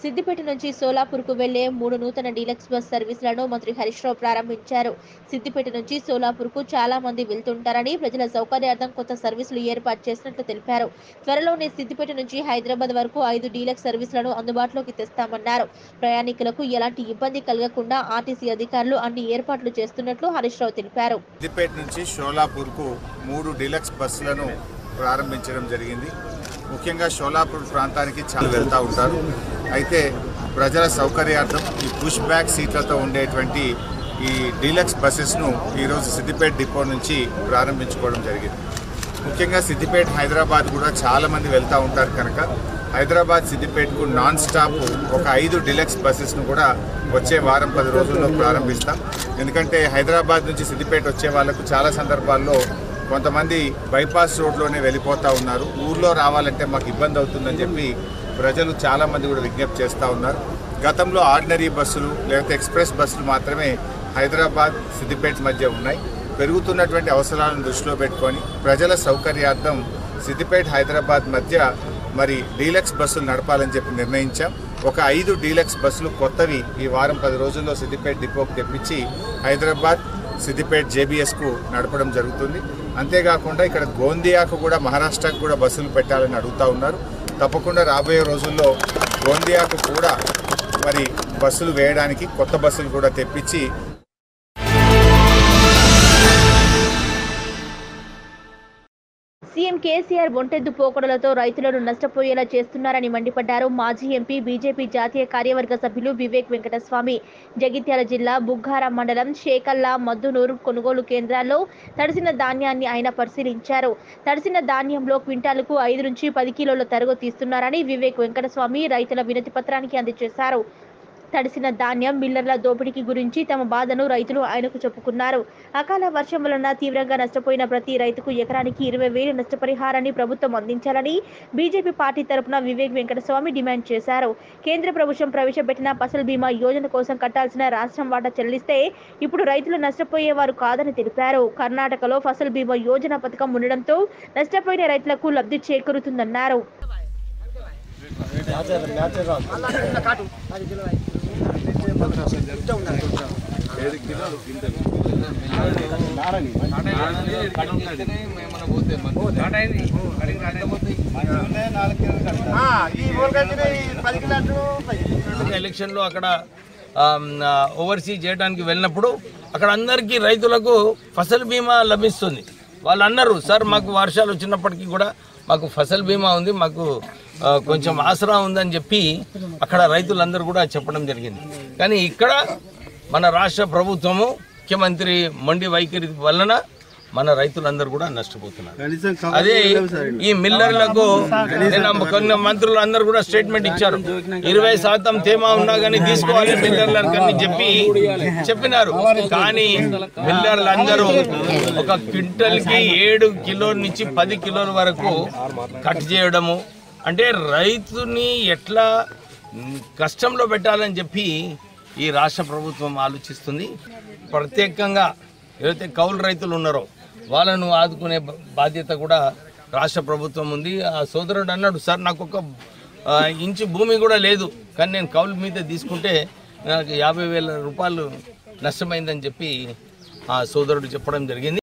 సిద్దిపేట నుంచి సోలాపూర్కు వెళ్లే మూడు నూతన డీలక్స్ బస్ సర్వీసులను మంత్రి హరీష్ రావు ప్రారంభించారు సిద్దిపేట నుంచి సోలాపూర్కు చాలా మంది వెళ్తుంటారని ప్రజల సౌకర్యార్థం కొత్త సర్వీసులు ఏర్పాటు చేసినట్లు తెలిపారు త్వరలోనే సిద్దిపేట నుంచి హైదరాబాద్ వరకు ఐదు డీలక్స్ సర్వీసులను అందుబాటులోకి తెస్తామన్నారు ప్రయాణికులకు ఎలాంటి ఇబ్బంది కలగకుండా ఆర్టీసీ అధికారులు అన్ని ఏర్పాట్లు చేస్తున్నట్లు హరీష్ రావు తెలిపారు సిద్దిపేట నుంచి షోలాపూర్కు మూడు డీలక్స్ బస్సులను ప్రారంభించడం జరిగింది ముఖ్యంగా షోలాపూర్ ప్రాంతానికి చాలా వెళ్తూ ఉంటారు అయితే ప్రజల సౌకర్యార్థం ఈ పుష్ బ్యాక్ సీట్లతో ఉండేటువంటి ఈ డీలక్స్ బస్సెస్ను ఈరోజు సిద్దిపేట డిపో నుంచి ప్రారంభించుకోవడం జరిగింది ముఖ్యంగా సిద్దిపేట హైదరాబాద్ కూడా చాలా మంది వెళ్తూ ఉంటారు కనుక హైదరాబాద్ సిద్దిపేటకు నాన్ స్టాప్ ఒక ఐదు డిలక్స్ బస్సెస్ను కూడా వచ్చే వారం పది రోజుల్లో ప్రారంభిస్తాం ఎందుకంటే హైదరాబాద్ నుంచి సిద్దిపేట వచ్చే వాళ్ళకు చాలా సందర్భాల్లో కొంతమంది బైపాస్ రోడ్లోనే వెళ్ళిపోతూ ఉన్నారు ఊర్లో రావాలంటే మాకు ఇబ్బంది అవుతుందని చెప్పి ప్రజలు చాలామంది కూడా విజ్ఞప్తి చేస్తూ ఉన్నారు గతంలో ఆర్డినరీ బస్సులు లేకపోతే ఎక్స్ప్రెస్ బస్సులు మాత్రమే హైదరాబాద్ సిద్దిపేట మధ్య ఉన్నాయి పెరుగుతున్నటువంటి అవసరాలను దృష్టిలో పెట్టుకొని ప్రజల సౌకర్యార్థం సిద్దిపేట హైదరాబాద్ మధ్య మరి డీలక్స్ బస్సులు నడపాలని చెప్పి నిర్ణయించాం ఒక ఐదు డీలక్స్ బస్సులు కొత్తవి ఈ వారం పది రోజుల్లో సిద్దిపేట డిపోకి తెప్పించి హైదరాబాద్ సిద్దిపేట జేబీఎస్కు నడపడం జరుగుతుంది అంతేకాకుండా ఇక్కడ గోందియాకు కూడా మహారాష్ట్రకు కూడా బస్సులు పెట్టాలని అడుగుతా ఉన్నారు తప్పకుండా రాబోయే రోజుల్లో గోందియాకు కూడా మరి బస్సులు వేయడానికి కొత్త బస్సులు కూడా తెప్పించి సీఎం కేసీఆర్ ఒంటెద్దు పోకడలతో రైతులను నష్టపోయేలా చేస్తున్నారని మండిపడ్డారు మాజీ ఎంపీ బీజేపీ జాతీయ కార్యవర్గ సభ్యులు వివేక్ వెంకటస్వామి జగిత్యాల జిల్లా బుగ్గార మండలం షేకల్లా మద్దునూరు కొనుగోలు కేంద్రాల్లో తడిసిన ధాన్యాన్ని ఆయన పరిశీలించారు తడిసిన ధాన్యంలో క్వింటాలకు ఐదు నుంచి పది కిలోల తరుగు తీస్తున్నారని వివేక్ వెంకటస్వామి రైతుల వినతి పత్రానికి అందజేశారు తడిసిన ధాన్యం మిల్లర్ల దోపిడీకి గురించి తమ బాధను రైతులు ఆయనకు చెప్పుకున్నారు అకాల వర్షం వలన తీవ్రంగా నష్టపోయిన ప్రతి రైతుకు ఎకరానికి ఇరవై వేలు నష్టపరిహారాన్ని ప్రభుత్వం అందించాలని బీజేపీ పార్టీ తరపున వివేక్ వెంకటస్వామి డిమాండ్ చేశారు కేంద్ర ప్రభుత్వం ప్రవేశపెట్టిన ఫసల్ బీమా యోజన కోసం కట్టాల్సిన రాష్ట్రం వాటా చెల్లిస్తే ఇప్పుడు రైతులు నష్టపోయేవారు కాదని తెలిపారు కర్ణాటకలో ఫసల్ బీమా యోజన పథకం ఉండడంతో నష్టపోయిన రైతులకు లబ్ధి చేకూరుతుందన్నారు ఎలక్షన్లో అక్కడ ఆమ్, ఆ, ఓవర్సీ చేయడానికి వెళ్ళినప్పుడు అక్కడ అందరికీ రైతులకు ఫసల్ బీమా లభిస్తుంది వాళ్ళు అన్నారు సార్ మాకు వర్షాలు వచ్చినప్పటికీ కూడా మాకు ఫసల్ బీమా ఉంది మాకు ఆ, కొంచెం ఆసరా ఉందని చెప్పి అక్కడ రైతులందరూ కూడా చెప్పడం జరిగింది కానీ ఇక్కడ మన రాష్ట్ర ప్రభుత్వము ముఖ్యమంత్రి మొండి వైఖరి వలన మన రైతులందరూ కూడా నష్టపోతున్నారు అదే ఈ మిల్లర్లకు నిన్న కొన్ని మంత్రులు అందరూ కూడా స్టేట్మెంట్ ఇచ్చారు ఇరవై శాతం తేమ ఉన్నా కానీ తీసుకోవాలి మిల్లర్లకు అని చెప్పి చెప్పినారు కానీ మిల్లర్లు అందరూ ఒక క్వింటల్ కి ఏడు కిలోల నుంచి పది కిలోల వరకు కట్ చేయడము అంటే రైతుని ఎట్లా మ్, కష్టంలో పెట్టాలని చెప్పి ఈ రాష్ట్ర ప్రభుత్వం ఆలోచిస్తుంది ప్రత్యేకంగా ఏదైతే కౌలు రైతులు ఉన్నారో వాళ్ళను ఆదుకునే బ- బాధ్యత కూడా రాష్ట్ర ప్రభుత్వం ఉంది ఆ సోదరుడు అన్నాడు సార్ నాకు ఒక ఆ, ఇంచు భూమి కూడా లేదు కానీ నేను కౌలు మీద తీసుకుంటే నాకు యాభై వేల రూపాయలు నష్టమైందని చెప్పి ఆ సోదరుడు చెప్పడం జరిగింది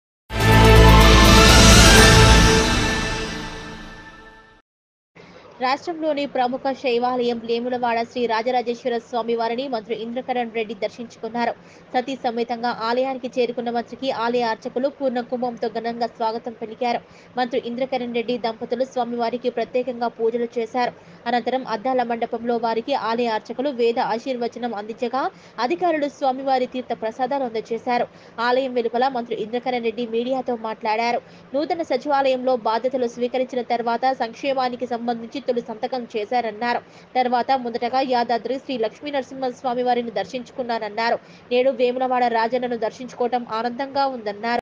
రాష్ట్రంలోని ప్రముఖ శైవాలయం లేములవాడ శ్రీ రాజరాజేశ్వర స్వామి వారిని మంత్రి ఇంద్రకరణ్ రెడ్డి దర్శించుకున్నారు సతీ సమేతంగా ఆలయానికి చేరుకున్న మంత్రికి ఆలయ అర్చకులు పూర్ణ కుంభంతో ఘనంగా స్వాగతం పలికారు మంత్రి ఇంద్రకరణ్ రెడ్డి దంపతులు స్వామివారికి ప్రత్యేకంగా పూజలు చేశారు అనంతరం అద్దాల మండపంలో వారికి ఆలయ అర్చకులు వేద ఆశీర్వచనం అందించగా అధికారులు స్వామివారి తీర్థ ప్రసాదాలు అందజేశారు ఆలయం వెలుపల మంత్రి ఇంద్రకరణ్ రెడ్డి మీడియాతో మాట్లాడారు నూతన సచివాలయంలో బాధ్యతలు స్వీకరించిన తర్వాత సంక్షేమానికి సంబంధించి తొలి సంతకం చేశారన్నారు తర్వాత మొదటగా యాదాద్రి శ్రీ లక్ష్మీ నరసింహస్వామి వారిని దర్శించుకున్నారన్నారు నేడు వేములవాడ రాజన్నను దర్శించుకోవటం ఆనందంగా ఉందన్నారు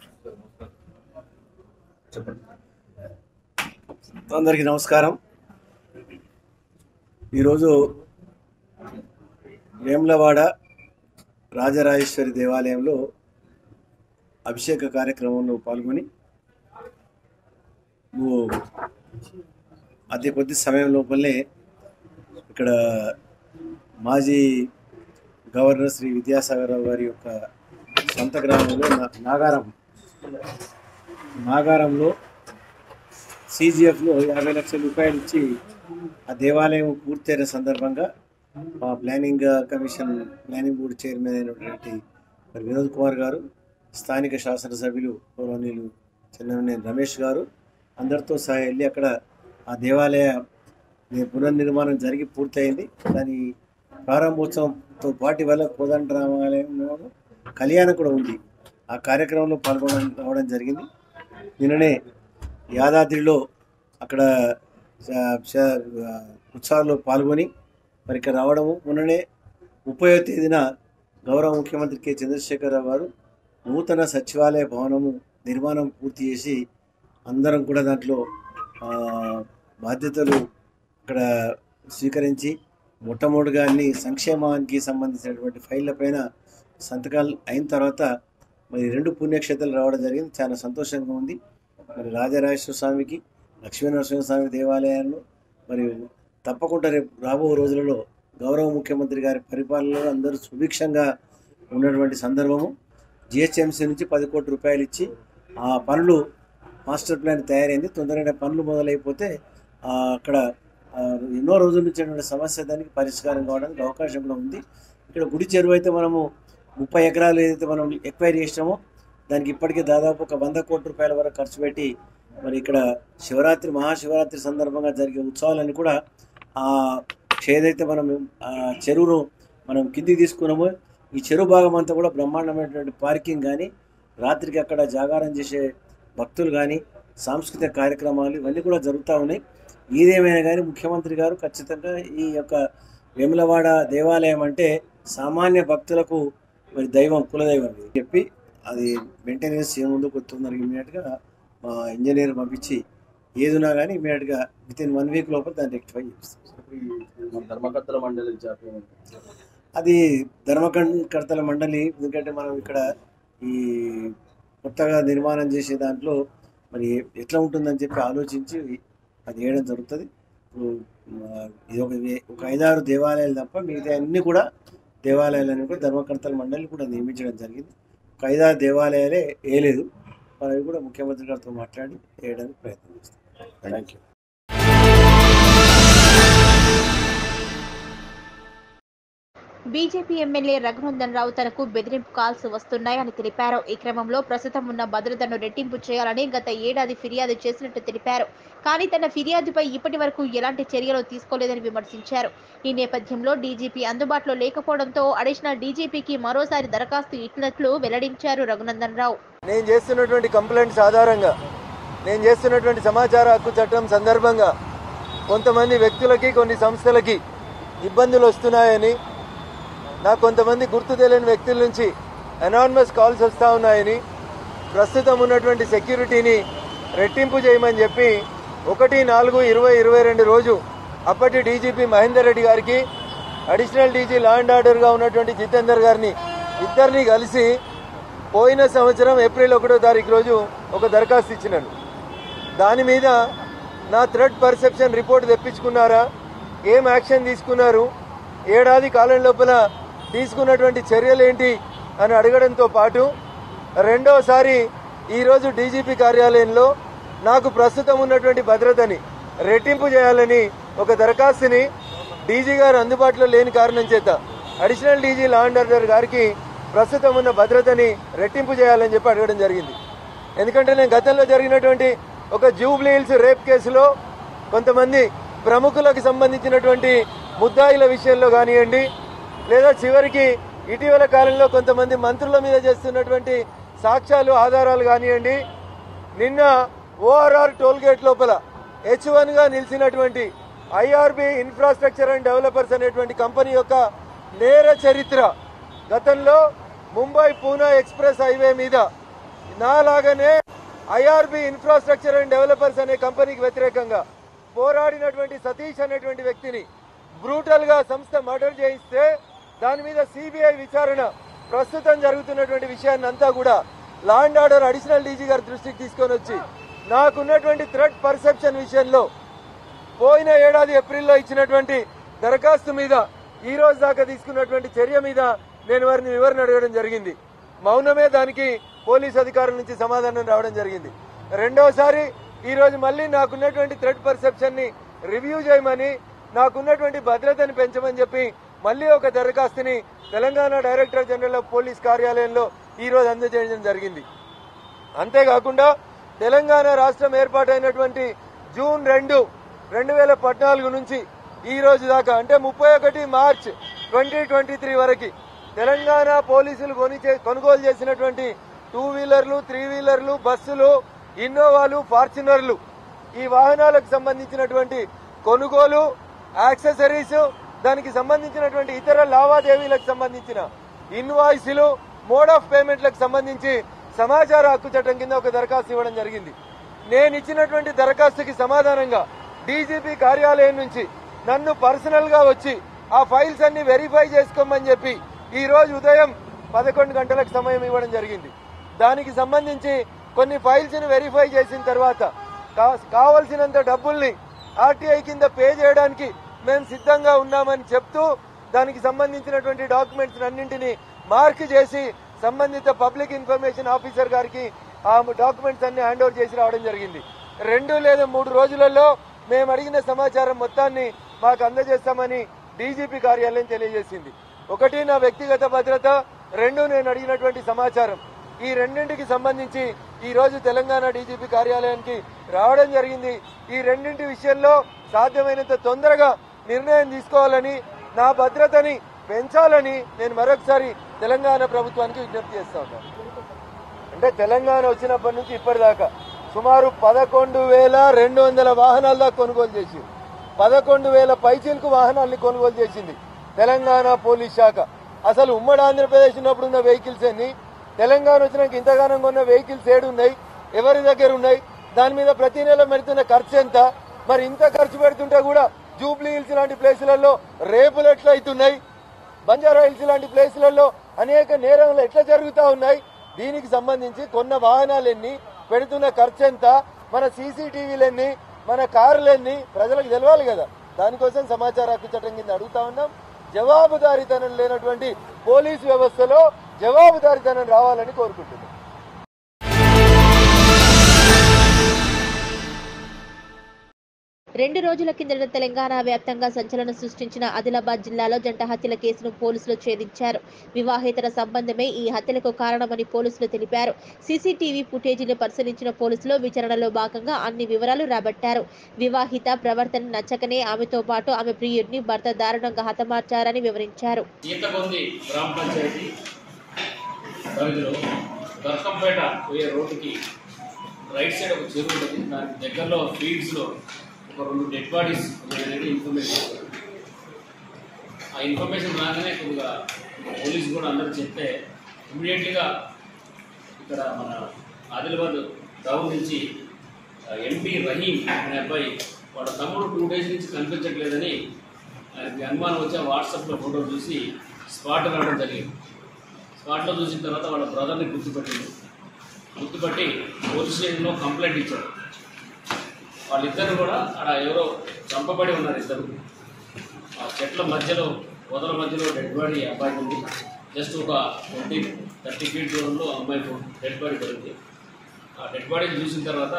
అందరికీ నమస్కారం ఈరోజు వేములవాడ రాజరాజేశ్వరి దేవాలయంలో అభిషేక కార్యక్రమంలో పాల్గొని నువ్వు అతి కొద్ది సమయం లోపలనే ఇక్కడ మాజీ గవర్నర్ శ్రీ విద్యాసాగర్ రావు గారి యొక్క సొంత గ్రామంలో నా- నాగారం నాగారంలో సీజీఎఫ్లో యాభై లక్షల రూపాయలు ఇచ్చి ఆ దేవాలయం పూర్తయిన సందర్భంగా మా planning commission planning board chairman అయినటువంటి మరి వినోద్ కుమార్ గారు స్థానిక శాసనసభ్యులు గౌరవనీయులు చెన్నమనేని రమేష్ గారు అందరితో సహా వెళ్ళి అక్కడ ఆ దేవాలయ ని- పునర్నిర్మాణం జరిగి పూర్తయింది దాని ప్రారంభోత్సవంతో పాటు వల్ల కోదండ రామాలయంలో కళ్యాణం కూడా ఉంది ఆ కార్యక్రమంలో పాల్గొనడం రావడం జరిగింది నిన్ననే యాదాద్రిలో అక్కడ చ- చ- ఉత్సవాల్లో పాల్గొని మరి ఇక్కడ రావడము మొన్ననే ముప్పై తేదీన గౌరవ ముఖ్యమంత్రి కె చంద్రశేఖరరావు గారు నూతన సచివాలయ భవనము నిర్మాణం పూర్తి చేసి అందరం కూడా దాంట్లో ఆ, బాధ్యతలు ఇక్కడ స్వీకరించి మొట్టమొదటిగా అన్ని సంక్షేమానికి సంబంధించినటువంటి ఫైళ్ళ పైన సంతకాలు అయిన తర్వాత మరి రెండు పుణ్యక్షేత్రాలు రావడం జరిగింది చాలా సంతోషంగా ఉంది మరి రాజరాజేశ్వర స్వామికి లక్ష్మీనరసింహ స్వామి దేవాలయాల్లో మరి తప్పకుండా రేపు రాబో రోజులలో గౌరవ ముఖ్యమంత్రి గారి పరిపాలనలో అందరూ సుభిక్షంగా ఉన్నటువంటి సందర్భము జిహెచ్ఎంసీ నుంచి పది కోట్ల రూపాయలు ఇచ్చి ఆ పనులు మాస్టర్ ప్లాన్ తయారైంది తొందరగా పనులు మొదలైపోతే ఆ, అక్కడ ఆ, ఎన్నో రోజుల నుంచి ఉన్నటువంటి సమస్య దానికి పరిష్కారం కావడానికి అవకాశం కూడా ఉంది ఇక్కడ గుడి చెరువు అయితే మనము ముప్పై ఎకరాలు ఏదైతే మనం ఎక్వైరీ చేసినామో దానికి ఇప్పటికే దాదాపు ఒక వంద కోట్ల రూపాయల వరకు ఖర్చు పెట్టి మరి ఇక్కడ శివరాత్రి మహాశివరాత్రి సందర్భంగా జరిగే ఉత్సవాలన్నీ కూడా ఆ ఏదైతే మనం ఆ చెరువును మనం కిందికి తీసుకున్నామో ఈ చెరువు భాగం అంతా కూడా బ్రహ్మాండమైనటువంటి పార్కింగ్ కానీ రాత్రికి అక్కడ జాగారం చేసే భక్తులు కానీ సాంస్కృతిక కార్యక్రమాలు ఇవన్నీ కూడా జరుగుతూ ఉన్నాయి ఏదేమైనా కానీ ముఖ్యమంత్రి గారు ఖచ్చితంగా ఈ యొక్క వేములవాడ దేవాలయం అంటే సామాన్య భక్తులకు మరి దైవం కులదైవం ఇది చెప్పి అది మెయింటెనెన్స్ ఏ ముందుకు వస్తున్నారు ఇమీడియట్గా మా ఇంజనీర్ పంపించి ఏదున్నా కానీ ఇమీడియట్గా విత్ ఇన్ వన్ వీక్ లోపల దాన్ని రెక్టిఫై చేస్తాం ధర్మకర్తల మండలి జాప్యం అది ధర్మకర్తల మండలి ఎందుకంటే మనం ఇక్కడ ఈ కొత్తగా నిర్మాణం చేసే దాంట్లో మరి ఎట్లా ఉంటుందని చెప్పి ఆలోచించి అది వేయడం జరుగుతుంది ఇప్పుడు ఆ, ఇది ఒక వే- ఒక ఐదారు దేవాలయాలు తప్ప మిగతా అన్ని కూడా దేవాలయాలను కూడా ధర్మకర్తల మండలి కూడా నియమించడం జరిగింది ఒక ఐదారు దేవాలయాలే వేయలేదు మరి అవి కూడా ముఖ్యమంత్రి గారితో మాట్లాడి వేయడానికి ప్రయత్నం చేస్తాం thank you BJP MLA Raghunandan Rao తనకు బెదిరింపు కాల్స్ వస్తున్నాయని తెలిపారు ఈ క్రమంలో ప్రస్తుతం ఉన్న భద్రతను రెట్టింపు చేయాలని గత ఏడాది ఫిర్యాదు చేసినట్టు తెలిపారు కానీ తన ఫిర్యాదుపై ఇప్పటి వరకు ఎలాంటి చర్యలు తీసుకోలేదని విమర్శించారు ఈ నేపథ్యంలో డీజీపీ అందుబాటులో లేకపోవడంతో అడిషనల్ డీజీపీకి మరోసారి దరఖాస్తు ఇచ్చినట్లు వెల్లడించారు రఘునందన్ రావు నేను చేస్తున్నటువంటి కంప్లైంట్స్ ఆధారంగా నేను చేస్తున్నటువంటి సమాచార హక్కు చట్టం సందర్భంగా కొంతమంది వ్యక్తులకి కొన్ని సంస్థలకి ఇబ్బందులు వస్తున్నాయని నాకు కొంతమంది గుర్తు తెలియని వ్యక్తుల నుంచి అనానమస్ కాల్స్ వస్తూ ఉన్నాయని ప్రస్తుతం ఉన్నటువంటి సెక్యూరిటీని రెట్టింపు చేయమని చెప్పి ఒకటి నాలుగు ఇరవై ఇరవై రెండు రోజు అప్పటి డీజీపీ మహేందర్ రెడ్డి గారికి అడిషనల్ డీజీ లా అండ్ ఆర్డర్గా ఉన్నటువంటి జితేందర్ గారిని ఇద్దరిని కలిసి పోయిన సంవత్సరం ఏప్రిల్ ఒకటో తారీఖు రోజు ఒక దరఖాస్తు ఇచ్చినాను దాని మీద నా థ్రెడ్ పర్సెప్షన్ రిపోర్ట్ తెప్పించుకున్నారా ఏం యాక్షన్ తీసుకున్నారు ఏడాది కాలం లోపల తీసుకున్నటువంటి చర్యలు ఏంటి అని అడగడంతో పాటు రెండోసారి ఈరోజు డీజీపీ కార్యాలయంలో నాకు ప్రస్తుతం ఉన్నటువంటి భద్రతని రెట్టింపు చేయాలని ఒక దరఖాస్తుని డీజీ గారు అందుబాటులో లేని కారణం చేత additional DG law and order గారికి ప్రస్తుతం ఉన్న భద్రతని రెట్టింపు చేయాలని చెప్పి అడగడం జరిగింది ఎందుకంటే నేను గతంలో జరిగినటువంటి ఒక జూబ్లీ హిల్స్ రేప్ కేసులో కొంతమంది ప్రముఖులకు సంబంధించినటువంటి ముద్దాయిల విషయంలో కానివ్వండి లేదా చివరికి ఇటీవల కాలంలో కొంతమంది మంత్రుల మీద చేస్తున్నటువంటి సాక్ష్యాలు ఆధారాలు కానివ్వండి నిన్న ఓఆర్ఆర్ టోల్ గేట్ లోపల హెచ్ గా నిలిచినటువంటి ఐఆర్బి ఇన్ఫ్రాస్ట్రక్చర్ అండ్ డెవలపర్స్ అనేటువంటి కంపెనీ యొక్క నేర చరిత్ర గతంలో ముంబై పూనా ఎక్స్ప్రెస్ హైవే మీద నాలాగానే ఐఆర్బి ఇన్ఫ్రాస్ట్రక్చర్ అండ్ డెవలపర్స్ అనే కంపెనీకి వ్యతిరేకంగా పోరాడినటువంటి సతీష్ అనేటువంటి వ్యక్తిని బ్రూటల్ గా సంస్థ మర్డర్ చేయిస్తే దాని మీద సిబిఐ విచారణ ప్రస్తుతం జరుగుతున్నటువంటి విషయాన్ని అంతా కూడా law and order additional DG గారి దృష్టికి తీసుకొని వచ్చి నాకున్నటువంటి థ్రెట్ పర్సెప్షన్ విషయంలో పోయిన ఏడాది ఏప్రిల్లో ఇచ్చినటువంటి దరఖాస్తు మీద ఈ రోజు దాకా తీసుకున్నటువంటి చర్య మీద నేను వారిని వివరణ అడగడం జరిగింది మౌనమే దానికి పోలీస్ అధికారుల నుంచి సమాధానం రావడం జరిగింది రెండోసారి ఈ రోజు మళ్ళీ నాకున్నటువంటి థ్రెడ్ పర్సెప్షన్ ని రివ్యూ చేయమని నాకున్నటువంటి భద్రతని పెంచమని చెప్పి మళ్ళీ ఒక దరఖాస్తుని Telangana director general of police కార్యాలయంలో ఈ రోజు అందజేయడం జరిగింది అంతేకాకుండా తెలంగాణ రాష్ట్రం ఏర్పాటైనటువంటి జూన్ రెండు రెండు వేల పద్నాలుగు నుంచి ఈ రోజు దాకా అంటే ముప్పై ఒకటి మార్చ్ ట్వంటీ ట్వంటీ త్రీ వరకు తెలంగాణ పోలీసులు కొని చే- కొనుగోలు చేసినటువంటి టూ వీలర్లు త్రీ వీలర్లు బస్సులు ఇన్నోవాలు ఫార్చునర్లు ఈ వాహనాలకు సంబంధించినటువంటి కొనుగోలు యాక్సెసరీస్ దానికి సంబంధించినటువంటి ఇతర లావాదేవీలకు సంబంధించిన ఇన్వాయిస్లు మోడ్ ఆఫ్ పేమెంట్లకు సంబంధించి సమాచార హక్కు చట్టం కింద ఒక దరఖాస్తు ఇవ్వడం జరిగింది నేను ఇచ్చినటువంటి దరఖాస్తుకి సమాధానంగా డీజీపీ కార్యాలయం నుంచి నన్ను పర్సనల్ గా వచ్చి ఆ ఫైల్స్ అన్ని వెరిఫై చేసుకోమని చెప్పి ఈ రోజు ఉదయం పదకొండు గంటలకు సమయం ఇవ్వడం జరిగింది దానికి సంబంధించి కొన్ని ఫైల్స్ ని వెరిఫై చేసిన తర్వాత కా- కావలసినంత డబ్బుల్ని ఆర్టీఐ కింద పే చేయడానికి మేము సిద్ధంగా ఉన్నామని చెప్తూ దానికి సంబంధించినటువంటి డాక్యుమెంట్స్ అన్నింటినీ మార్క్ చేసి సంబంధిత పబ్లిక్ ఇన్ఫర్మేషన్ ఆఫీసర్ గారికి ఆ డాక్యుమెంట్స్ అన్ని హ్యాండ్ ఓవర్ చేసి రావడం జరిగింది రెండు లేదా మూడు రోజులలో మేము అడిగిన సమాచారం మొత్తాన్ని మాకు అందజేస్తామని డీజీపీ కార్యాలయం తెలియజేసింది ఒకటి నా వ్యక్తిగత భద్రత రెండు నేను అడిగినటువంటి సమాచారం ఈ రెండింటికి సంబంధించి ఈ రోజు తెలంగాణ డీజీపీ కార్యాలయానికి రావడం జరిగింది ఈ రెండింటి విషయంలో సాధ్యమైనంత తొందరగా నిర్ణయం తీసుకోవాలని నా భద్రతని పెంచాలని నేను మరొకసారి తెలంగాణ ప్రభుత్వానికి విజ్ఞప్తి చేస్తా ఉన్నాను అంటే తెలంగాణ వచ్చినప్పటి నుంచి ఇప్పటిదాకా సుమారు పదకొండు వేల రెండు వందల వాహనాల దాకా కొనుగోలు చేసింది పదకొండు వేల పైచీలకు వాహనాల్ని కొనుగోలు చేసింది తెలంగాణ పోలీస్ శాఖ అసలు ఉమ్మడి ఆంధ్రప్రదేశ్ ఉన్నప్పుడు ఉన్న వెహికల్స్ అన్ని తెలంగాణ వచ్చినాక ఇంతగానం కొన్న వెహికల్స్ ఏడు ఉన్నాయి ఎవరి దగ్గర ఉన్నాయి దాని మీద ప్రతి నెల పెడుతున్న ఖర్చు ఎంత మరి ఇంత ఖర్చు పెడుతుంటే కూడా జూబ్లీ హిల్స్ లాంటి ప్లేసులలో రేపులు ఎట్లా అవుతున్నాయి బంజారా హిల్స్ లాంటి ప్లేసులలో అనేక నేరములు ఎట్లా జరుగుతా ఉన్నాయి దీనికి సంబంధించి కొన్న వాహనాలు ఎన్ని పెడుతున్న ఖర్చు ఎంత మన సీసీటీవీలు ఎన్ని మన కార్లు ఎన్ని ప్రజలకు తెలవాలి కదా దానికోసం సమాచార హక్కు చట్టం కింద అడుగుతా ఉన్నాం జవాబుదారీతనం లేనటువంటి పోలీసు వ్యవస్థలో జవాబుదారీతనం రావాలని కోరుకుంటున్నాం రెండు రోజుల కిందట తెలంగాణ వ్యాప్తంగా సంచలనం సృష్టించిన ఆదిలాబాద్ జిల్లాలో జంట హత్యల కేసును పోలీసులు ఛేదించారు వివాహేతర సంబంధమే ఈ హత్యలకు కారణమని పోలీసులు తెలిపారు సీసీటీవీ ఫుటేజీని పరిశీలించిన పోలీసులు విచారణలో భాగంగా అన్ని వివరాలు రాబట్టారు వివాహిత ప్రవర్తన నచ్చకనే ఆమెతో పాటు ఆమె ప్రియుడిని భర్త దారుణంగా హతమార్చారని వివరించారు ఈతకొంది గ్రామ పంచాయతీ పరిధిలో దర్కంపేట పోయే రోడ్డుకి రైట్ సైడ్ ఒక చెరువు ఉంటుంది దానికి దగ్గరలో ఫీల్డ్స్లో ఒక రెండు డెడ్ బాడీస్ అనేది ఇన్ఫర్మేషన్ వచ్చింది. ఆ ఇన్ఫర్మేషన్ రాగానే కొద్దిగా పోలీసు కూడా అందరూ చెప్తే ఇమీడియట్లీగా ఇక్కడ మన ఆదిలాబాద్ టౌన్ నుంచి ఎంపీ రహీం అనే అబ్బాయి వాళ్ళ తమ్ముడు టూ డేస్ నుంచి కనిపించట్లేదని ఆయనకి అనుమానం వచ్చి ఆ వాట్సాప్లో ఫోటో చూసి స్పాట్ రావడం జరిగింది స్పాట్లో చూసిన తర్వాత వాళ్ళ బ్రదర్ని గుర్తుపట్టింది గుర్తుపట్టి పోలీస్ స్టేషన్లో కంప్లైంట్ ఇచ్చారు వాళ్ళిద్దరు కూడా అక్కడ ఎవరో చంపబడి ఉన్నారు ఇద్దరు ఆ చెట్ల మధ్యలో పొదల మధ్యలో డెడ్ బాడీ అబ్బాయి ఉంది జస్ట్ ఒక ట్వంటీ థర్టీ ఫీట్ దూరంలో అమ్మాయి డెడ్ బాడీ దొరికింది ఆ డెడ్ బాడీని చూసిన తర్వాత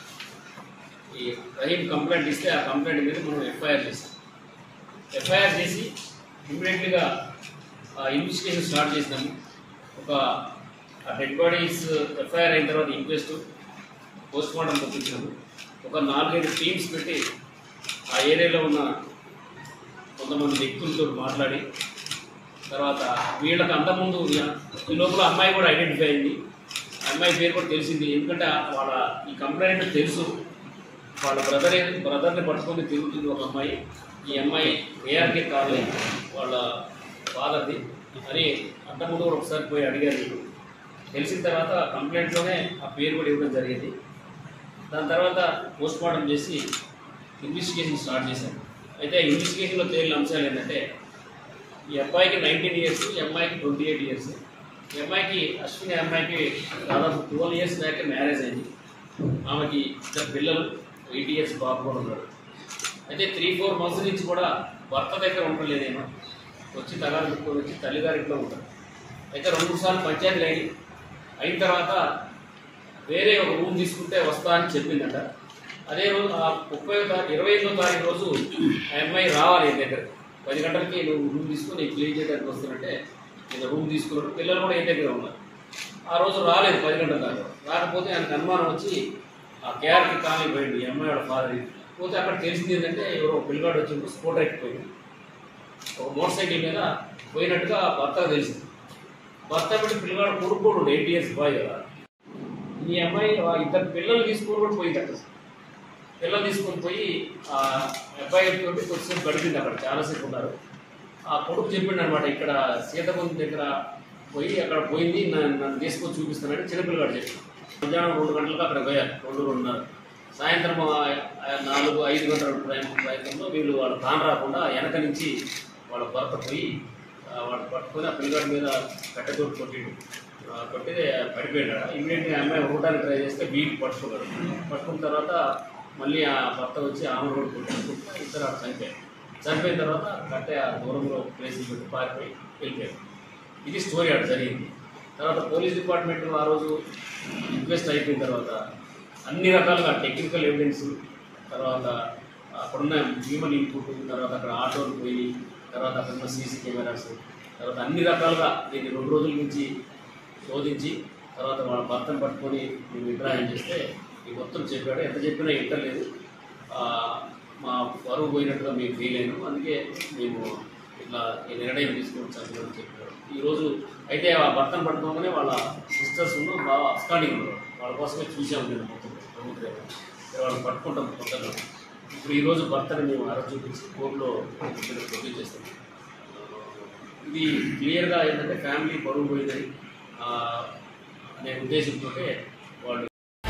ఈ రహీం కంప్లైంట్ ఇస్తే ఆ కంప్లైంట్ మీద మనం ఎఫ్ఐఆర్ చేసాం ఎఫ్ఐఆర్ చేసి ఇమ్మీడియట్లీగా ఇన్వెస్టిగేషన్ స్టార్ట్ చేసినాము ఒక డెడ్ బాడీస్ ఎఫ్ఐఆర్ అయిన తర్వాత ఇంక్వెస్ట్ పోస్ట్ మార్టం పంపించినాము ఒక నాలుగైదు టీమ్స్ పెట్టి ఆ ఏరియాలో ఉన్న కొంతమంది వ్యక్తులతో మాట్లాడి తర్వాత వీళ్ళకి అంతకుముందు ఈ లోపల అమ్మాయి కూడా ఐడెంటిఫై అయింది ఆ అమ్మాయి పేరు కూడా తెలిసింది ఎందుకంటే వాళ్ళ ఈ కంప్లైంట్ తెలుసు వాళ్ళ బ్రదర్ బ్రదర్ని పట్టుకొని తిరుగుతుంది ఒక అమ్మాయి ఈ అమ్మాయి ఏఆర్కే కాలే వాళ్ళ ఫాదర్ది అని అంతకుముందు కూడా ఒకసారి పోయి అడిగారు వీళ్ళు తెలిసిన తర్వాత కంప్లైంట్లోనే ఆ పేరు కూడా ఇవ్వడం జరిగింది దాని తర్వాత పోస్ట్ మార్టం చేసి ఇన్వెస్టిగేషన్ స్టార్ట్ చేశాం అయితే ఇన్వెస్టిగేషన్లో తేలిన అంశాలు ఏంటంటే ఈ అబ్బాయికి నైన్టీన్ ఇయర్స్ ఈ అమ్మాయికి ట్వంటీ ఎయిట్ ఇయర్స్ ఈ అమ్మాయికి అశ్విని అమ్మాయికి దాదాపు ట్వెల్వ్ ఇయర్స్ బ్యాక్ మ్యారేజ్ అయింది ఆమెకి ఇద్దరు పిల్లలు ఎయిట్ ఇయర్స్ బాబు కూడా ఉన్నాడు అయితే త్రీ ఫోర్ మంత్స్ నుంచి కూడా భర్త దగ్గర ఉండలేదేమో వచ్చి తగారు పెట్టుకొని వచ్చి తల్లిగారింట్లో ఉంటారు అయితే రెండు మూడు సార్లు పంచాయతీలు అయినాయి అయిన తర్వాత వేరే ఒక రూమ్ తీసుకుంటే వస్తా అని చెప్పిందట అదే రోజు ఆ ముప్పై తారీఖు ఇరవై ఎనిమిదో తారీఖు రోజు ఆ అమ్మాయి రావాలి ఈ దగ్గర పది గంటలకి నువ్వు రూమ్ తీసుకొని క్లీన్ చేయడానికి వస్తున్నట్టే నేను రూమ్ తీసుకున్నాడు పిల్లలు కూడా ఇంటి దగ్గర ఉన్నారు ఆ రోజు రాలేదు పది గంటల దాకా రాకపోతే ఆయనకు అనుమానం వచ్చి ఆ కేఆర్కి కాలనీ పోయింది ఈ అమ్మాయి వాళ్ళ ఫాదర్ పోతే అక్కడ తెలిసింది ఏంటంటే ఎవరో పిల్లగాడు వచ్చి స్కూటర్ ఎక్కిపోయింది ఒక మోటార్ సైకిల్ మీద పోయినట్టుగా భర్తకు తెలిసింది భర్త పెట్టి పిల్లగాడు కొడుకోడు ఎయిట్ ఇయర్స్ బాయ్ కదా ఈ అమ్మాయి ఆ ఇద్దరు పిల్లలు తీసుకొని కూడా పోయింది అక్కడ పిల్లలు తీసుకొని పోయి ఆ అబ్బాయి తోటి కొద్దిసేపు గడిపింది అక్కడ చాలాసేపు ఉన్నారు ఆ కొడుకు చెప్పిండు అనమాట ఇక్కడ సీతకుంది దగ్గర పోయి అక్కడ పోయింది నన్ను నన్ను తీసుకొని చూపిస్తానని చిన్నపిల్లగాడు చెప్పి మధ్యాహ్నం రెండు గంటలకు అక్కడ పోయారు రెండు రెండున్నర సాయంత్రం ఆ- ఆ నాలుగు ఐదు గంటల ప్రయాణం ప్రయత్నంలో వీళ్ళు వాళ్ళ తాను రాకుండా వెనక నుంచి వాళ్ళ భర్త పోయి ఆ, వాడు పట్టుకొని ఆ పిల్లగాడి మీద కట్టెతోటి కొట్టిండు ఆ, కొట్టితే పడిపోయాడు ఇమీడియట్గా అమ్మాయి ఊటానికి ట్రై చేస్తే వీక్ పట్టుకున్నాడు పట్టుకున్న తర్వాత మళ్ళీ ఆ భర్త వచ్చి ఆమె కూడా కొట్టుకుంటే ఇద్దరు అక్కడ చనిపోయారు చనిపోయిన తర్వాత కట్టె ఆ దూరంలో ప్లేస్ పెట్టి పారిపోయి వెళ్ళిపోయారు ఇది స్టోరీ అక్కడ జరిగింది తర్వాత పోలీస్ డిపార్ట్మెంట్ ఆ రోజు ఇన్వెస్ట్ అయిపోయిన తర్వాత అన్ని రకాలుగా టెక్నికల్ ఎవిడెన్స్ తర్వాత అక్కడున్న హ్యూమన్ ఇన్పుట్ తర్వాత అక్కడ ఆటోలు పోయి తర్వాత అక్కడ ఉన్న సీసీ కెమెరాస్ తర్వాత అన్ని రకాలుగా దీన్ని రెండు రోజుల నుంచి శోధించి తర్వాత వాళ్ళ భర్తను పట్టుకొని మేము విగ్రహం చేస్తే ఈ మొత్తం చెప్పాడు ఎంత చెప్పినా ఇంటలేదు మా బరువు పోయినట్టుగా మేము ఫీల్ అయినాం అందుకే మేము ఇట్లా ఈ నిర్ణయం తీసుకొని చంపడం చెప్పారు ఈరోజు అయితే ఆ భర్తను పట్టుకోగానే వాళ్ళ సిస్టర్స్ బాగా అస్కాడింగ్ ఉన్నారు వాళ్ళ కోసమే చూసాము నేను మొత్తం ప్రభుత్వం వాళ్ళు పట్టుకుంటాం కొత్తగా ఇప్పుడు ఈరోజు భర్తని మేము అరెస్ట్ చూపించి కోర్టులో ప్రొడ్యూస్ చేస్తాం ఇది క్లియర్గా ఏంటంటే ఫ్యామిలీ బరువు పోయిందని ఆ, అనే ఉద్దేశంతో వాళ్ళు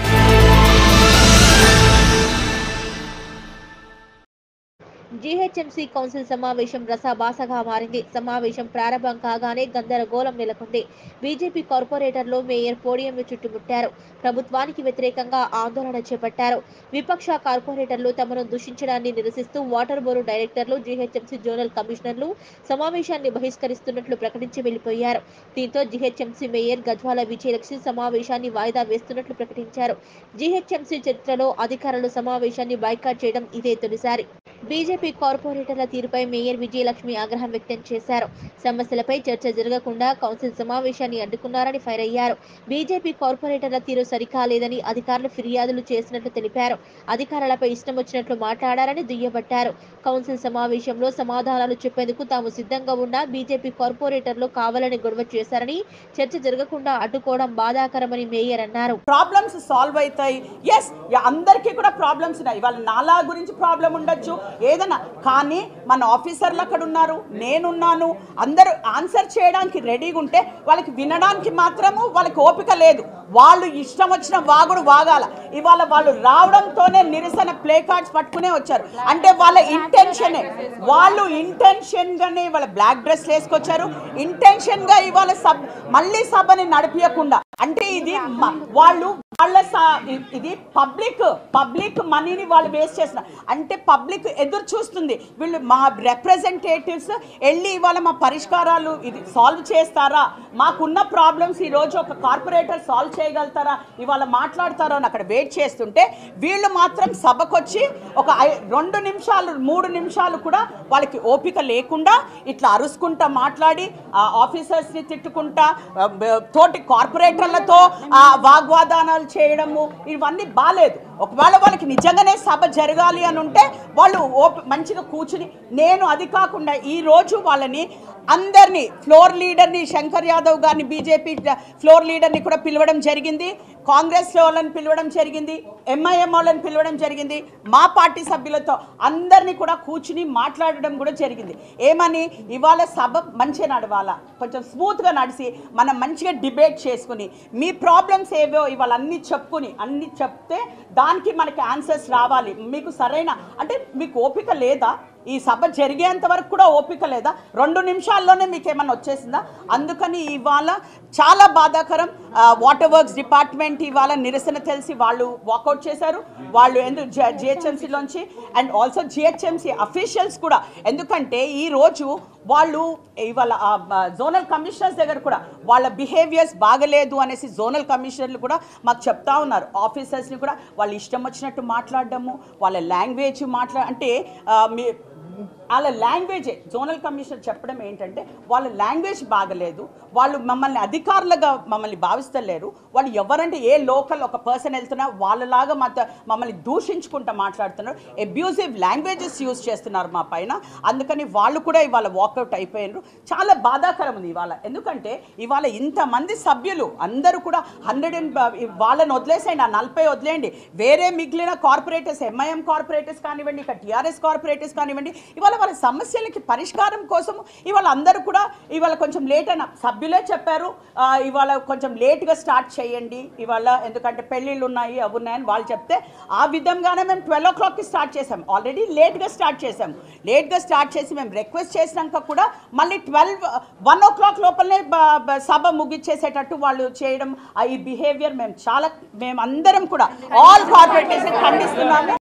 జీహెచ్ఎంసీ కౌన్సిల్ సమావేశం రసాభాసగా మారింది సమావేశం ప్రారంభం కాగానే గందరగోళం నెలకొంది బీజేపీ కార్పొరేటర్లు మేయర్ పోడియంను చుట్టుముట్టారు ప్రభుత్వానికి వ్యతిరేకంగా ఆందోళన చేపట్టారు విపక్ష కార్పొరేటర్లు తమను దూషించడాన్ని నిరసిస్తూ వాటర్ బోర్డు డైరెక్టర్లు జీహెచ్ఎంసీ జోనల్ కమిషనర్లు సమావేశాన్ని బహిష్కరిస్తున్నట్లు ప్రకటించి వెళ్లిపోయారు దీంతో జీహెచ్ఎంసీ మేయర్ గజ్వాల విజయలక్ష్మి సమావేశాన్ని వాయిదా వేస్తున్నట్లు ప్రకటించారు జీహెచ్ఎంసీ చరిత్రలో అధికారులు సమావేశాన్ని బైకాట్ చేయడం ఇదే తొలిసారి బీజేపీ కార్పొరేటర్ల తీరుపై మేయర్ విజయలక్ష్మి ఆగ్రహం వ్యక్తం చేశారు సమస్యలపై చర్చ జరగకుండా కౌన్సిల్ సమావేశాన్ని అడ్డుకున్నారని ఫైర్ అయ్యారు బీజేపీ కార్పొరేటర్ల తీరు సరికాలేదని అధికారులు ఫిర్యాదులు చేసినట్లు తెలిపారు అధికారులపై ఇష్టం వచ్చినట్లు మాట్లాడారని దుయ్యబట్టారు కౌన్సిల్ సమావేశంలో సమాధానాలు చెప్పేందుకు తాము సిద్ధంగా ఉన్నా బీజేపీ కార్పొరేటర్లు కావాలని గొడవ చేశారని చర్చ జరగకుండా అడ్డుకోవడం బాధాకరమని మేయర్ అన్నారు ప్రాబ్లమ్స్ సాల్వ్ అవుతాయి ఎస్ అందరికీ కూడా ప్రాబ్లమ్స్ ఉన్నాయి వాళ్ళ నాలా గురించి ప్రాబ్లం ఉండొచ్చు ఏదైనా కానీ మన ఆఫీసర్లు అక్కడ ఉన్నారు నేనున్నాను అందరూ ఆన్సర్ చేయడానికి రెడీగా ఉంటే వాళ్ళకి వినడానికి మాత్రము వాళ్ళకి ఓపిక లేదు వాళ్ళు ఇష్టం వచ్చిన వాగుడు వాగాల ఇవాళ వాళ్ళు రావడంతోనే నిరసన ప్లే కార్డ్స్ పట్టుకునే వచ్చారు అంటే వాళ్ళ ఇంటెన్షనే వాళ్ళు ఇంటెన్షన్ గానే వాళ్ళ బ్లాక్ డ్రెస్ వేసుకొచ్చారు ఇంటెన్షన్ గా ఇవాళ సబ్ మళ్ళీ సభని నడిపించకుండా అంటే ఇది మ- వాళ్ళు వాళ్ళ స- ఇ- ఇది పబ్లిక్ పబ్లిక్ మనీని వాళ్ళు వేస్ట్ చేస్తున్నారు అంటే పబ్లిక్ ఎదురు చూస్తుంది వీళ్ళు మా రిప్రజెంటేటివ్స్ వెళ్ళి ఇవాళ మా పరిష్కారాలు ఇది సాల్వ్ చేస్తారా మాకున్న ప్రాబ్లమ్స్ ఈ రోజు ఒక కార్పొరేటర్ సాల్వ్ చేయగలుగుతారా ఇవాళ మాట్లాడతారా అని అక్కడ వెయిట్ చేస్తుంటే వీళ్ళు మాత్రం సభకొచ్చి ఒక ఐ- రెండు నిమిషాలు మూడు నిమిషాలు కూడా వాళ్ళకి ఓపిక లేకుండా ఇట్లా అరుసుకుంటా మాట్లాడి ఆ ఆఫీసర్స్ని తిట్టుకుంటా ఆ, బ- తోటి కార్పొరేటర్లతో ఆ వాగ్వాదానాలు చేయడము ఇవన్నీ బాలేదు ఒకవేళ వాళ్ళకి నిజంగానే సభ జరగాలి అని ఉంటే వాళ్ళు ఓపి మంచిగా కూర్చుని నేను అది కాకుండా ఈ రోజు వాళ్ళని అందరినీ ఫ్లోర్ లీడర్ని శంకర్ యాదవ్ గారిని బీజేపీ ఫ్లోర్ లీడర్ని కూడా పిలవడం జరిగింది కాంగ్రెస్ వాళ్ళని పిలవడం జరిగింది ఎంఐఎం వాళ్ళని పిలవడం జరిగింది మా పార్టీ సభ్యులతో అందరినీ కూడా కూర్చుని మాట్లాడడం కూడా జరిగింది ఏమని ఇవాళ సభ మంచిగా నడవాలా కొంచెం స్మూత్గా నడిచి మనం మంచిగా డిబేట్ చేసుకుని మీ ప్రాబ్లమ్స్ ఏవో ఇవాళ అన్నీ చెప్పుకుని అన్నీ చెప్తే దానికి మనకి ఆన్సర్స్ రావాలి మీకు సరైన అంటే మీకు ఓపిక లేదా ఈ సభ జరిగేంత వరకు కూడా ఓపిక లేదా రెండు నిమిషాల్లోనే మీకు ఏమన్నా వచ్చేసిందా అందుకని ఇవాళ చాలా బాధాకరం వాటర్ వర్క్స్ డిపార్ట్మెంట్ ఇవాళ నిరసన తెలిసి వాళ్ళు వాకౌట్ చేశారు వాళ్ళు ఎందుకు జిహెచ్ఎంసీలోంచి అండ్ ఆల్సో జిహెచ్ఎంసీ అఫీషియల్స్ కూడా ఎందుకంటే ఈ రోజు వాళ్ళు ఇవాళ జోనల్ కమిషనర్స్ దగ్గర కూడా వాళ్ళ బిహేవియర్స్ బాగలేదు అనేసి జోనల్ కమిషనర్లు కూడా మాకు చెప్తా ఉన్నారు ఆఫీసర్స్ని కూడా వాళ్ళు ఇష్టం వచ్చినట్టు మాట్లాడడము వాళ్ళ లాంగ్వేజ్ మాట్లా అంటే ఆ, మీ వాళ్ళ లాంగ్వేజే జోనల్ కమిషనర్ చెప్పడం ఏంటంటే వాళ్ళ లాంగ్వేజ్ బాగలేదు వాళ్ళు మమ్మల్ని అధికారులుగా మమ్మల్ని భావిస్తలేరు వాళ్ళు ఎవరంటే ఏ లోకల్ ఒక పర్సన్ వెళ్తున్నా వాళ్ళలాగా మా మమ్మల్ని దూషించుకుంటూ మాట్లాడుతున్నారు అబ్యూజివ్ లాంగ్వేజెస్ యూజ్ చేస్తున్నారు మా పైన అందుకని వాళ్ళు కూడా ఇవాళ వాకౌట్ అయిపోయినారు చాలా బాధాకరం ఉంది ఇవాళ ఎందుకంటే ఇవాళ ఇంతమంది సభ్యులు అందరూ కూడా హండ్రెడ్ అండ్ వాళ్ళని వదిలేసేయండి ఆ నలభై వదిలేయండి వేరే మిగిలిన కార్పొరేటర్స్ ఎంఐఎం కార్పొరేటర్స్ కానివ్వండి ఇక టీఆర్ఎస్ కార్పొరేటర్స్ కానివ్వండి ఇవాళ వాళ్ళ సమస్యలకి పరిష్కారం కోసం ఇవాళ అందరూ కూడా ఇవాళ కొంచెం లేట్ అయిన సభ్యులే చెప్పారు ఆ, ఇవాళ కొంచెం లేట్గా స్టార్ట్ చేయండి ఇవాళ ఎందుకంటే పెళ్ళిళ్ళు ఉన్నాయి అవి ఉన్నాయని వాళ్ళు చెప్తే ఆ విధంగానే మేము ట్వెల్వ్ ఓ క్లాక్కి స్టార్ట్ చేసాం ఆల్రెడీ లేట్గా స్టార్ట్ చేసాం లేట్గా స్టార్ట్ చేసి మేము రిక్వెస్ట్ చేసినాక కూడా మళ్ళీ ట్వెల్వ్ వన్ ఓ క్లాక్ లోపలనే బ- బ- సభ ముగిచ్చేసేటట్టు వాళ్ళు చేయడం ఆ ఈ బిహేవియర్ మేము చాలా మేము అందరం కూడా ఆల్ కార్పొరేటర్స్ ఖండిస్తున్నాము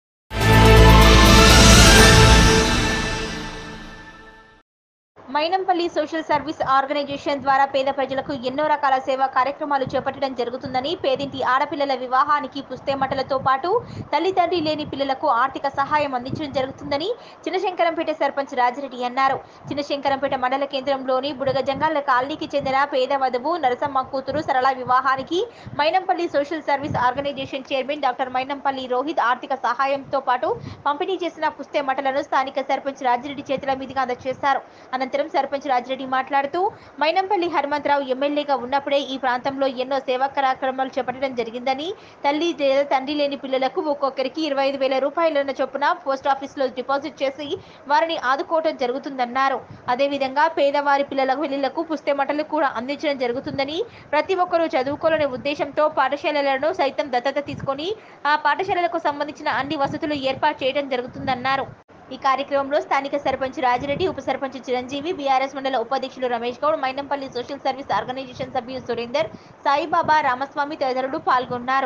మైనంపల్లి సోషల్ సర్వీస్ ఆర్గనైజేషన్ ద్వారా పేద ప్రజలకు ఎన్నో రకాల సేవా కార్యక్రమాలు చేపట్టడం జరుగుతుందని పేదింటి ఆడపిల్లల వివాహానికి పుస్తేమటలతో పాటు తల్లిదండ్రి లేని పిల్లలకు ఆర్థిక సహాయం అందించడం జరుగుతుందని చిన్నశంకరంపేట సర్పంచ్ రాజిరెడ్డి అన్నారు చిన్నశంకరంపేట మండల కేంద్రంలోని బుడగ జంగాల కాలనీకి చెందిన పేద వధువు నరసమ్మ కూతురు సరళ వివాహానికి Mynampally social service organisation chairman doctor Mynampally Rohit ఆర్థిక సహాయంతో పాటు పంపిణీ చేసిన పుస్తేమటలను స్థానిక సర్పంచ్ రాజిరెడ్డి చేతుల మీదుగా అందజేశారు అనంతరం సర్పంచ్ రాజిరెడ్డి మాట్లాడుతూ మైనంపల్లి హనుమంతరావు ఎమ్మెల్యేగా ఉన్నప్పుడే ఈ ప్రాంతంలో ఎన్నో సేవా కార్యక్రమాలు చేపట్టడం జరిగిందని తల్లి లేదా తండ్రి లేని పిల్లలకు ఒక్కొక్కరికి ఇరవై ఐదు వేల రూపాయల చొప్పున పోస్ట్ ఆఫీసులో డిపాజిట్ చేసి వారిని ఆదుకోవడం జరుగుతుందన్నారు అదేవిధంగా పేదవారి పిల్లల పిల్లలకు పుస్తెమటలు కూడా అందించడం జరుగుతుందని ప్రతి ఒక్కరూ చదువుకోవాలనే ఉద్దేశంతో పాఠశాలలను సైతం దత్తత తీసుకొని ఆ పాఠశాలలకు సంబంధించిన అన్ని వసతులు ఏర్పాటు చేయడం జరుగుతుందన్నారు ఈ కార్యక్రమంలో స్థానిక సర్పంచ్ రాజిరెడ్డి ఉప సర్పంచ్ చిరంజీవి బీఆర్ఎస్ మండల ఉపాధ్యక్షులు Ramesh Goud Mynampally social service organisation సభ్యులు సురేందర్ సాయిబాబా రామస్వామి తదితరులు పాల్గొన్నారు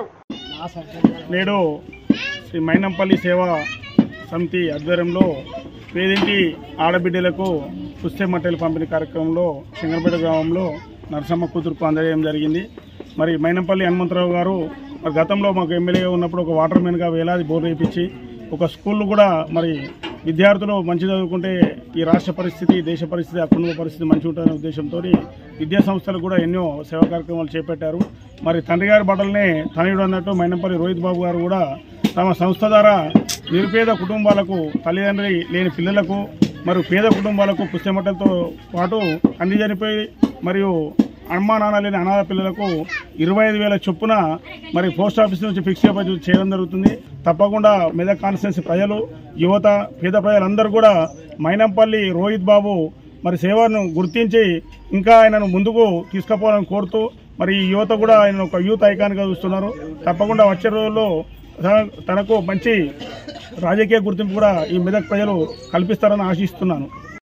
నేడు శ్రీ మైనంపల్లి సేవా సమితి ఆధ్వర్యంలో పేదింటి ఆడబిడ్డలకు పుస్తె మట్టెలు పంపిణీ కార్యక్రమంలో సింగరపేట గ్రామంలో నరసమ్మ కూతురుకు అందజేయడం జరిగింది మరి మైనంపల్లి హనుమంతరావు గారు మరి గతంలో మాకు ఎమ్మెల్యేగా ఉన్నప్పుడు ఒక వాటర్ మెన్గా వేలాది బోర్డు వేయించి ఒక స్కూళ్ళు కూడా మరి విద్యార్థులు మంచి చదువుకుంటే ఈ రాష్ట్ర పరిస్థితి దేశ పరిస్థితి ఆ కుటుంబ పరిస్థితి మంచి ఉంటుందనే ఉద్దేశంతో విద్యా సంస్థలు కూడా ఎన్నో సేవా కార్యక్రమాలు చేపట్టారు మరి తండ్రి గారి బట్టలనే తనయుడు అన్నట్టు మైనంపల్లి రోహిత్ బాబు గారు కూడా తమ సంస్థ ద్వారా నిరుపేద కుటుంబాలకు తల్లిదండ్రి లేని పిల్లలకు మరియు పేద కుటుంబాలకు పుస్తమట్టలతో పాటు అన్ని చనిపోయి మరియు అమ్మా నాన్న లేని అనాథ పిల్లలకు ఇరవై ఐదు వేల చొప్పున మరి పోస్ట్ ఆఫీస్ నుంచి ఫిక్స్ చేయబడి చేయడం జరుగుతుంది తప్పకుండా మెదక్ కాన్స్టిట్యున్సీ ప్రజలు యువత పేద ప్రజలందరూ కూడా మైనంపల్లి రోహిత్ బాబు మరి సేవను గుర్తించి ఇంకా ఆయనను ముందుకు తీసుకుపోవాలని కోరుతూ మరి ఈ యువత కూడా ఆయన ఒక యూత్ ఐకాన్గా చూస్తున్నారు తప్పకుండా వచ్చే రోజుల్లో తన- తనకు మంచి రాజకీయ గుర్తింపు కూడా ఈ మెదక్ ప్రజలు కల్పిస్తారని ఆశిస్తున్నాను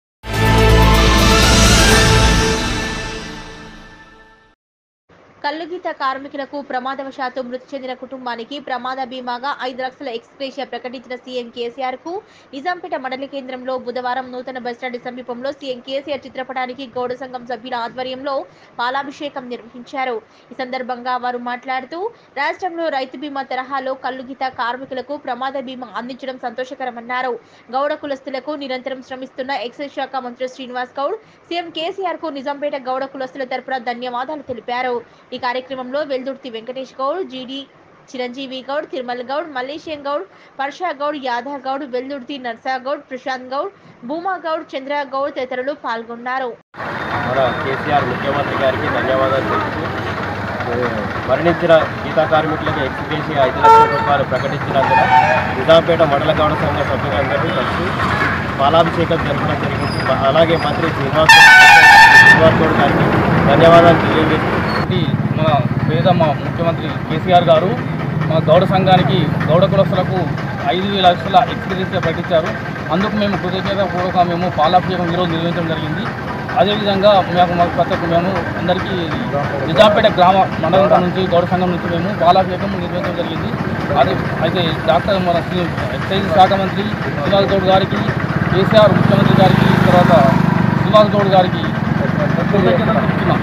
కల్లుగీత కార్మికులకు ప్రమాదవశాత్తు మృతి చెందిన కుటుంబానికి ప్రమాద బీమాగా ఐదు లక్షల ఎక్స్గ్రేషియా ప్రకటించిన సీఎం కేసీఆర్ కు నిజాంపేట మండల కేంద్రంలో బుధవారం నూతన బస్టాండ్ సమీపంలో సీఎం కేసీఆర్ చిత్రపటానికి గౌడ సంఘం సభ్యుల ఆధ్వర్యంలో పాలాభిషేకం నిర్వహించారు ఈ సందర్భంగా వారు మాట్లాడుతూ రాష్ట్రంలో రైతు బీమా తరహాలో కల్లుగీత కార్మికులకు ప్రమాద బీమా అందించడం సంతోషకరమన్నారు గౌడ కులస్తులకు నిరంతరం శ్రమిస్తున్న ఎక్సైజ్ శాఖ మంత్రి శ్రీనివాస్ గౌడ్ సీఎం కేసీఆర్ కు నిజాంపేట గౌడ కులస్తుల తరపున ధన్యవాదాలు తెలిపారు ఈ కార్యక్రమంలో వెల్దుర్తి వెంకటేష్ గౌడ్ జీడి చిరంజీవి గౌడ్ తిరుమల గౌడ్ మల్లేశం గౌడ్ పర్షా గౌడ్ యాదవ్ గౌడ్ వెల్దుర్తి నర్సా గౌడ్ ప్రశాంత్ గౌడ్ భూమా గౌడ్ చంద్ర గౌడ్ తదితరులు పాల్గొన్నారు మన కేసీఆర్ ముఖ్యమంత్రి గారికి ధన్యవాదాలు తెలుపుతూ ఏ, మరణించిన గీతా కార్మికులకు ఎక్స్గ్రేసి ఐదు లక్షల రూపాయలు ప్రకటించినందున నిజాంపేట మండల గౌడ సంఘ సభ్యులందరూ కలిసి పాలాభిషేకం జరపడం జరిగింది మ- అలాగే మంత్రి శ్రీనివాస్ శ్రీనివాస్ గౌడ్ గారికి ధన్యవాదాలు తెలియజేస్తూ ఈ మన పేద మా ముఖ్యమంత్రి కేసీఆర్ గారు మా గౌడ సంఘానికి గౌడ కులస్తులకు ఐదు లక్షల ఎక్స్పీరియన్స్గా ప్రకటించారు అందుకు మేము కృతజ్ఞతపూర్వక మేము పాలాభిషేకం ఈరోజు నిర్వహించడం జరిగింది అదేవిధంగా మేము మాకు ప్రతి ఒక్క మేము అందరికీ నిజాంపేట గ్రామ మండలం నుంచి గౌడ సంఘం నుంచి మేము పాలాభిషేకం నిర్వహించడం జరిగింది అది అయితే డాక్టర్ మన శ్రీ ఎక్సైజ్ శాఖ మంత్రి శ్రీనివాస్ గౌడ్ గారికి కేసీఆర్ ముఖ్యమంత్రి గారికి తర్వాత శ్రీనివాస్ గౌడ్ గారికి కృతజ్ఞతలు తెలుపుతున్నాం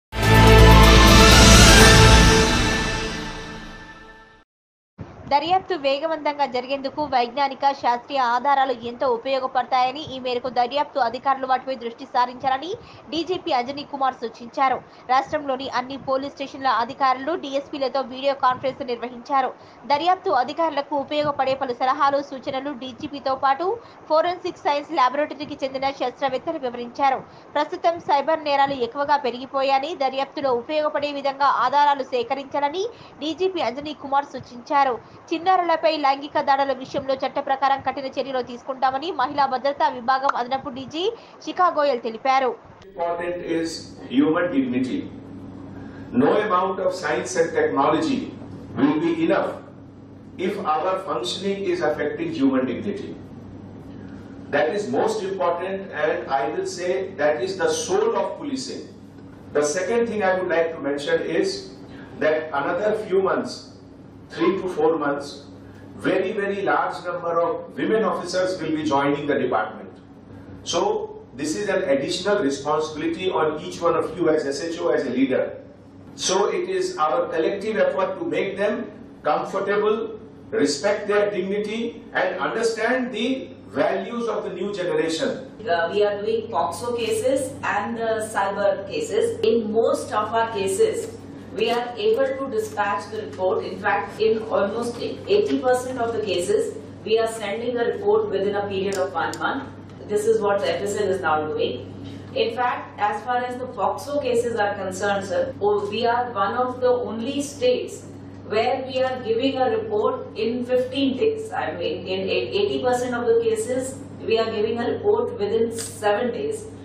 దర్యాప్తు వేగవంతంగా జరిగేందుకు వైజ్ఞానిక శాస్త్రీయ ఆధారాలు ఎంతో ఉపయోగపడతాయని ఈ మేరకు దర్యాప్తు అధికారులు వాటిపై దృష్టి సారించాలని డీజీపీ అంజనీ కుమార్ సూచించారు రాష్ట్రంలోని అన్ని పోలీస్ స్టేషన్ల అధికారులు డీఎస్పీలతో వీడియో కాన్ఫరెన్స్ నిర్వహించారు దర్యాప్తు అధికారులకు ఉపయోగపడే పలు సలహాలు సూచనలు డీజీపీతో పాటు ఫోరెన్సిక్ సైన్స్ ల్యాబొరేటరీకి చెందిన శాస్త్రవేత్తలు వివరించారు ప్రస్తుతం సైబర్ నేరాలు ఎక్కువగా పెరిగిపోయాయని దర్యాప్తులో ఉపయోగపడే విధంగా ఆధారాలు సేకరించాలని డీజీపీ అంజనీ కుమార్ సూచించారు చిన్నారులపై లైంగిక దాడుల విషయంలో చట్ట ప్రకారం కఠిన చర్యలు తీసుకుంటామని మహిళా భద్రతా విభాగం అదనపు డీజీ శిఖా గోయల్ తెలిపారు important is human dignity. No amount of science and technology will be enough if our functioning is affecting human dignity. That is most important and I will say that is the soul of policing. The second thing I would like to mention is that another few months, three to four months, very, very large number of women officers will be joining the department. So this is an additional responsibility on each one of you as SHO, as a leader. So it is our collective effort to make them comfortable, respect their dignity and understand the values of the new generation. Uh, we are doing POXO cases and uh, cyber cases. In most of our cases, we are able to dispatch the report. In fact, in almost 80% of the cases, we are sending a report within a period of one month. This is what the FSL is now doing. In fact, as far as the POXO cases are concerned, sir, oh, we are one of the only states where we are giving a report in 15 days. I mean, in 80% of the cases, we are giving a report within seven days.